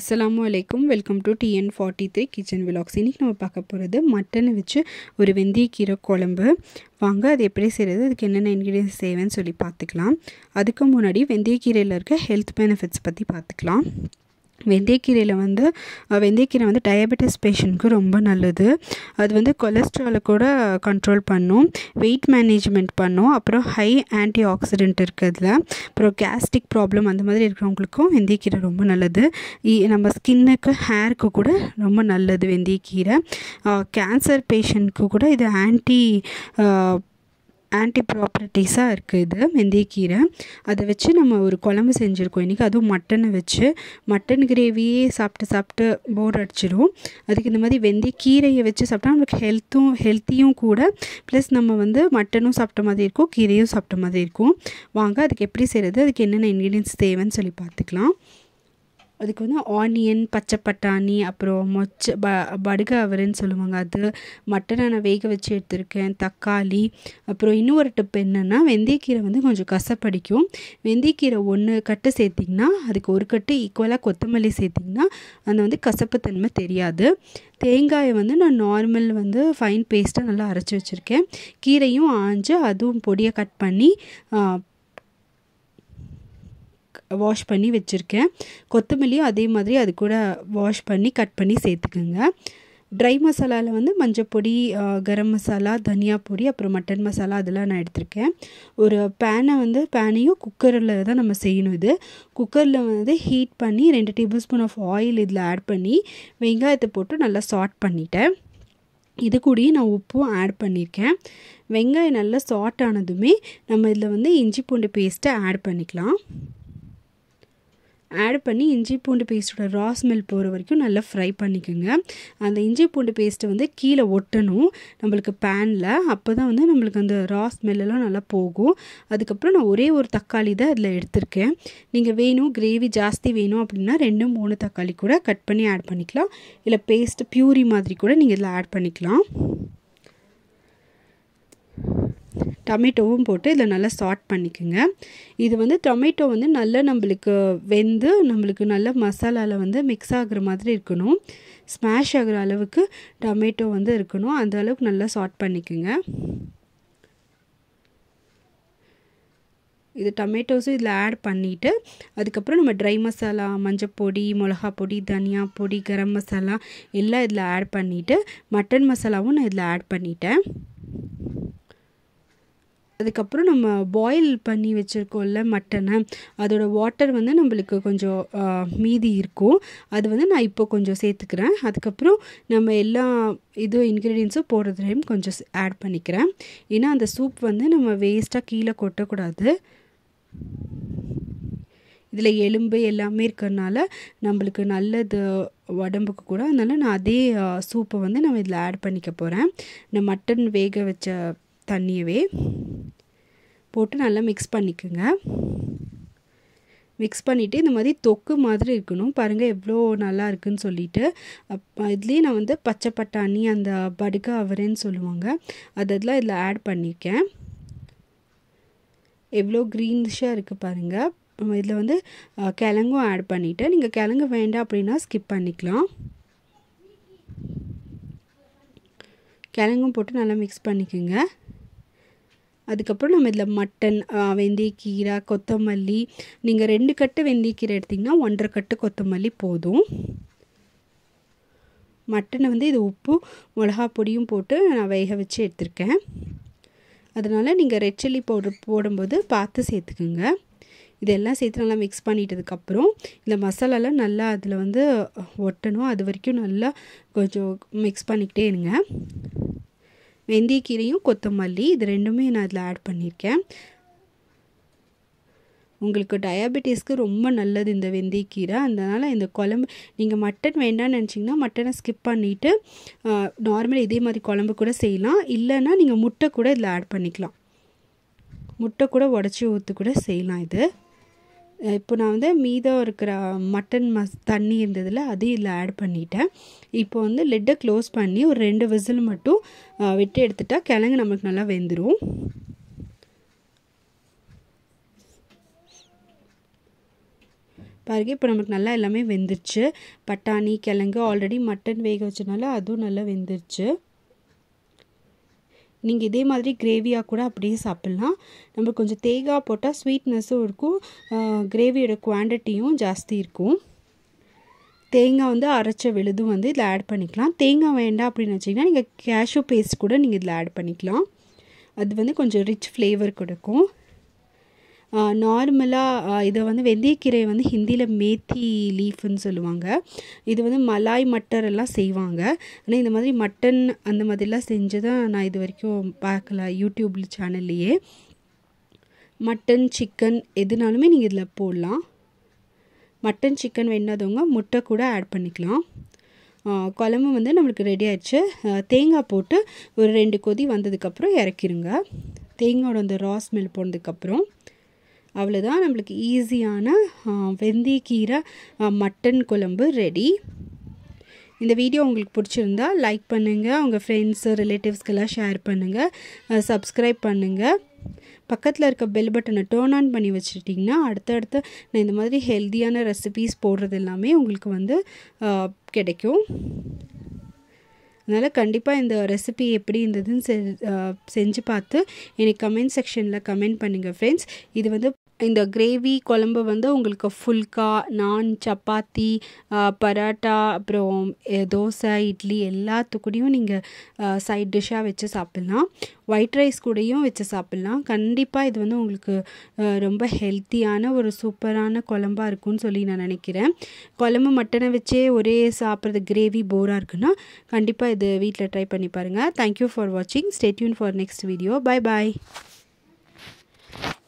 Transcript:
அஸ்ஸலாமு அலைக்கும் welcome to TN forty three kitchen vlogs இன்றைக்கி நம்ம பார்க்க போகிறது மட்டனை வச்சு ஒரு வெந்தயக்கீரை குழம்பு வாங்க அது எப்படி செய்கிறது அதுக்கு என்னென்ன இன்க்ரீடியன்ஸ் தேவைன்னு சொல்லி பார்த்துக்கலாம் அதுக்கு முன்னாடி வெந்தயக்கீரையில் இருக்க ஹெல்த் பெனிஃபிட்ஸ் பற்றி பார்த்துக்கலாம் வெந்தயக்கீரையில் வந்து அஹ், வெந்தயக்கீரை வந்து டயபெட்டிஸ் பேஷண்ட்க்கு ரொம்ப நல்லது அது வந்து கொலஸ்ட்ராலை கூட கண்ட்ரோல் பண்ணும் வெயிட் மேனேஜ்மெண்ட் பண்ணும் அப்புறம் ஹை ஆன்டி ஆக்சிடென்ட் இருக்கிறதுல அப்புறம் கேஸ்ட்ரிக் ப்ராப்ளம் அந்த மாதிரி இருக்கிறவங்களுக்கும் வெந்தயக்கீரை ரொம்ப நல்லது இ- நம்ம ஸ்கின்னுக்கு ஹேருக்கு கூட ரொம்ப நல்லது வெந்தயக்கீரை கேன்சர் பேஷண்ட்க்கு கூட இது ஆன்டி ஆன்டி ப்ராப்பர்ட்டிஸாக இருக்குது இது வெந்தயக்கீரை அதை வச்சு நம்ம ஒரு குழம்பு செஞ்சுருக்கோம் இன்றைக்கி அதுவும் மட்டனை வச்சு மட்டன் கிரேவியே சாப்பிட்டு சாப்பிட்டு போர் அடிச்சிடும் அதுக்கு இந்த மாதிரி வெந்தயக்கீரையை வச்சு சாப்பிட்டா நம்மளுக்கு ஹெல்த்தும் ஹெல்த்தியும் கூட ப்ளஸ் நம்ம வந்து மட்டனும் சாப்பிட்ட மாதிரி இருக்கும் கீரையும் சாப்பிட்ட மாதிரி இருக்கும் வாங்க அதுக்கு எப்படி செய்கிறது அதுக்கு என்னென்ன இன்க்ரீடியன்ஸ் தேவைன்னு சொல்லி பார்த்துக்கலாம் அதுக்கு வந்து ஆனியன் பச்சை பட்டாணி அப்புறம் மொச்ச ப படுக அவரைன்னு சொல்லுவாங்க அது மட்டனை நான் வேக வச்சு எடுத்திருக்கேன் தக்காளி அப்புறம் இன்னொரு டிப் என்னென்னா வெந்தயக்கீரை வந்து கொஞ்சம் கசப்படிக்கும் வெந்தயக்கீரை ஒன்று கட்டு சேர்த்திங்கன்னா அதுக்கு ஒரு கட்டு ஈக்குவலாக கொத்தமல்லி சேர்த்திங்கன்னா அந்த வந்து கசப்புத்தன்மை தெரியாது தேங்காயை வந்து நான் நார்மல் வந்து ஃபைன் பேஸ்ட்டாக நல்லா அரைச்சி வச்சுருக்கேன் கீரையும் ஆஞ்சு அதுவும் பொடியை கட் பண்ணி ஆ, வாஷ் பண்ணி வச்சுருக்கேன் கொத்தமல்லியும் அதே மாதிரி அது கூட வாஷ் பண்ணி கட் பண்ணி சேர்த்துக்குங்க ட்ரை மசாலாவில் வந்து மஞ்சப்பொடி ஆ, கரம் மசாலா தனியா பொடி அப்புறம் மட்டன் மசாலா அதெல்லாம் நான் எடுத்திருக்கேன் ஒரு பேனை வந்து பேனையும் குக்கரில் தான் நம்ம செய்யணும் இது குக்கரில் வந்து ஹீட் பண்ணி ரெண்டு டேபிள் ஸ்பூன் ஆஃப் ஆயில் இதில் ஆட் பண்ணி வெங்காயத்தை போட்டு நல்லா சாட் பண்ணிட்டேன் இது கூடயே நான் உப்பும் ஆட் பண்ணியிருக்கேன் வெங்காயம் நல்லா சாட் ஆனதுமே நம்ம இதில் வந்து இஞ்சி பூண்டு பேஸ்ட்டை ஆட் பண்ணிக்கலாம் ஆட் பண்ணி இஞ்சி பூண்டு பேஸ்ட்டோட ரா ஸ்மெல் போகிற வரைக்கும் நல்லா ஃப்ரை பண்ணிக்கோங்க அந்த இஞ்சி பூண்டு பேஸ்ட்டை வந்து கீழே ஒட்டணும் நம்மளுக்கு பேனில் அப்போ தான் வந்து நம்மளுக்கு அந்த ரா ஸ்மெல்லாம் நல்லா போகும் அதுக்கப்புறம் நான் ஒரே ஒரு தக்காளி தான் அதில் எடுத்திருக்கேன் நீங்கள் வேணும் கிரேவி ஜாஸ்தி வேணும் அப்படின்னா ரெண்டு மூணு தக்காளி கூட கட் பண்ணி ஆட் பண்ணிக்கலாம் இல்லை பேஸ்ட் பியூரி மாதிரி கூட நீங்கள் இதில் ஆட் பண்ணிக்கலாம் டொமேட்டோவும் போட்டு இதில் நல்லா சாட் பண்ணிக்கோங்க இது வந்து டொமேட்டோ வந்து நல்லா நம்மளுக்கு வெந்து நம்மளுக்கு நல்ல மசாலாவில் வந்து மிக்ஸ் ஆகுற மாதிரி இருக்கணும் ஸ்மாஷ் ஆகுற அளவுக்கு டொமேட்டோ வந்து இருக்கணும் அந்த அளவுக்கு நல்லா சாட் பண்ணிக்கோங்க இது டொமேட்டோஸும் இதில் ஆட் பண்ணிவிட்டு அதுக்கப்புறம் நம்ம ட்ரை மசாலா மஞ்சப்பொடி மிளகா பொடி தனியா பொடி கரம் மசாலா எல்லாம் இதில் ஆட் பண்ணிவிட்டு மட்டன் மசாலாவும் நான் இதில் ஆட் பண்ணிட்டேன் அதுக்கப்புறம் நம்ம பாயில் பண்ணி வச்சுருக்கோம்ல மட்டனை அதோட வாட்டர் வந்து நம்மளுக்கு கொஞ்சம் ஆ, மீதி இருக்கும் அது வந்து நான் இப்போ கொஞ்சம் சேர்த்துக்கிறேன் அதுக்கப்புறம் நம்ம எல்லா இது இன்க்ரீடியன்ஸும் போடுறதுலையும் கொஞ்சம் ஆட் பண்ணிக்கிறேன் ஏன்னா அந்த சூப் வந்து நம்ம வேஸ்ட்டாக கீழே கொட்டக்கூடாது இதில் எலும்பு எல்லாமே இருக்கிறனால நம்மளுக்கு நல்லது உடம்புக்கு கூட அதனால நான் அதே சூப்பை வந்து நம்ம இதில் ஆட் பண்ணிக்க போகிறேன் இந்த மட்டன் வேக வச்ச தண்ணியவே போட்டு நல்லா மிக்ஸ் பண்ணிக்கோங்க மிக்ஸ் பண்ணிவிட்டு இந்த மாதிரி தொக்கு மாதிரி இருக்கணும் பாருங்கள் எவ்வளோ நல்லா இருக்குன்னு சொல்லிட்டு அப் இதுலேயே நான் வந்து பச்சை பட்டாணி அந்த படுக்க அவரைன்னு சொல்லுவாங்க அதெல்லாம் இதில் ஆட் பண்ணியிருக்கேன் எவ்வளோ க்ரீனிஷாக இருக்குது பாருங்கள் நம்ம இதில் வந்து அஹ், கிழங்கும் ஆட் பண்ணிவிட்டு நீங்கள் கிழங்கு வேண்டாம் அப்படின்னா ஸ்கிப் பண்ணிக்கலாம் கிழங்கும் போட்டு நல்லா மிக்ஸ் பண்ணிக்கோங்க அதுக்கப்புறம் நம்ம இதில் மட்டன் அஹ், வெந்தயக்கீரை கொத்தமல்லி நீங்கள் ரெண்டு கட்டு வெந்தயக்கீரை எடுத்திங்கன்னா ஒன்றரை கட்டு கொத்தமல்லி போதும் மட்டனை வந்து இது உப்பு மிளகா பொடியும் போட்டு நான் வேக வச்சு எடுத்திருக்கேன் அதனால் நீங்கள் ரெட் சில்லி பவுடர் போடும்போது பார்த்து சேர்த்துக்குங்க இதெல்லாம் சேர்த்து நல்லா மிக்ஸ் பண்ணிட்டதுக்கப்புறம் இந்த மசாலாலாம் நல்லா அதில் வந்து ஒட்டணும் அது வரைக்கும் நல்லா கொஞ்சம் மிக்ஸ் பண்ணிக்கிட்டே இருங்க வெந்தயக்கீரையும் கொத்தமல்லி இது ரெண்டுமே நான் அதில் ஆட் பண்ணியிருக்கேன் உங்களுக்கு டயாபெட்டிஸ்க்கு ரொம்ப நல்லது இந்த வெந்தயக்கீரை அதனால் இந்த குழம்பு நீங்கள் மட்டன் வேண்டாம்னு நினச்சிங்கன்னா மட்டனை ஸ்கிப் பண்ணிவிட்டு நார்மல் இதே மாதிரி குழம்பு கூட செய்யலாம் இல்லைன்னா நீங்கள் முட்டை கூட இதில் ஆட் பண்ணிக்கலாம் முட்டை கூட உடச்சி ஊற்று கூட செய்யலாம் இது அஹ் இப்போ நான் வந்து மீதம் இருக்கிற மட்டன் மஸ் தண்ணி இருந்ததில் அதையும் இதில் ஆட் பண்ணிட்டேன் இப்போ வந்து லெட்டை க்ளோஸ் பண்ணி ஒரு ரெண்டு விசில் மட்டும் அஹ், விட்டு எடுத்துட்டா கிழங்கு நமக்கு நல்லா வெந்துடும் பாருங்க இப்போ நமக்கு நல்லா எல்லாமே வெந்துருச்சு பட்டாணி கிழங்கு ஆல்ரெடி மட்டன் வேக வச்சனால அதுவும் நல்லா வெந்துருச்சு நீங்கள் இதே மாதிரி கிரேவியாக கூட அப்படியே சாப்பிட்லாம் நம்ம கொஞ்சம் தேங்காய் போட்டால் ஸ்வீட்னஸும் இருக்கும் கிரேவியோட குவான்டிட்டியும் ஜாஸ்தி இருக்கும் தேங்காய் வந்து அரைச்ச விழுதும் வந்து இதில் ஆட் பண்ணிக்கலாம் தேங்காய் வேண்டாம் அப்படின்னு வச்சிங்கன்னா நீங்கள் கேஷ்யூ பேஸ்ட் கூட நீங்கள் இதில் ஆட் பண்ணிக்கலாம் அது வந்து கொஞ்சம் ரிச் ஃப்ளேவர் கொடுக்கும் நார்மலாக இதை வந்து வெந்தயக்கீரையை வந்து ஹிந்தியில் மேத்தி லீஃப்னு சொல்லுவாங்க இது வந்து மலாய் மட்டர் எல்லாம் செய்வாங்க ஆனால் இந்த மாதிரி மட்டன் அந்த மாதிரிலாம் செஞ்சு தான் நான் இது வரைக்கும் பார்க்கல யூடியூப் சேனல்லையே மட்டன் சிக்கன் எதுனாலுமே நீங்கள் இதில் போடலாம் மட்டன் சிக்கன் வேண்டாதவங்க முட்டை கூட ஆட் பண்ணிக்கலாம் குழம்பு வந்து நம்மளுக்கு ரெடி ஆயிடுச்சு தேங்காய் போட்டு ஒரு ரெண்டு கொதி வந்ததுக்கப்புறம் இறக்கிருங்க தேங்காயோட அந்த ரா ஸ்மெல் போனதுக்கப்புறம் அவ்வளோதான் நம்மளுக்கு ஈஸியான வெந்தயக்கீரை மட்டன் குழம்பு ரெடி இந்த வீடியோ உங்களுக்கு பிடிச்சிருந்தா லைக் பண்ணுங்கள் உங்கள் ஃப்ரெண்ட்ஸு ரிலேட்டிவ்ஸ்க்கெல்லாம் ஷேர் பண்ணுங்கள் சப்ஸ்கிரைப் பண்ணுங்கள் பக்கத்தில் இருக்க பெல் பட்டனை டேர்ன் ஆன் பண்ணி வச்சுட்டிங்கன்னா அடுத்தடுத்து நான் இந்த மாதிரி ஹெல்த்தியான ரெசிபீஸ் போடுறது எல்லாமே உங்களுக்கு வந்து கிடைக்கும் அதனால் கண்டிப்பாக இந்த ரெசிபி எப்படி இருந்ததுன்னு செ செஞ்சு பார்த்து எனக்கு கமெண்ட் செக்ஷனில் கமெண்ட் பண்ணுங்கள் ஃப்ரெண்ட்ஸ் இது வந்து இந்த கிரேவி குழம்பு வந்து உங்களுக்கு ஃபுல்கா நான் சப்பாத்தி பரோட்டா அப்புறம் தோசை இட்லி எல்லாத்துக்கூடையும் நீங்கள் சைட் டிஷ்ஷாக வச்சு சாப்பிட்லாம் ஒயிட் ரைஸ் கூடயும் வச்சு சாப்பிட்லாம் கண்டிப்பாக இது வந்து உங்களுக்கு ரொம்ப ஹெல்த்தியான ஒரு சூப்பரான குழம்பாக இருக்கும்னு சொல்லி நான் நினைக்கிறேன் குழம்பு மட்டனை வச்சே ஒரே சாப்பிட்றது கிரேவி போராக இருக்குன்னா கண்டிப்பாக இது வீட்டில் ட்ரை பண்ணி பாருங்கள் தேங்க்யூ ஃபார் வாட்சிங் stay tuned for next video bye bye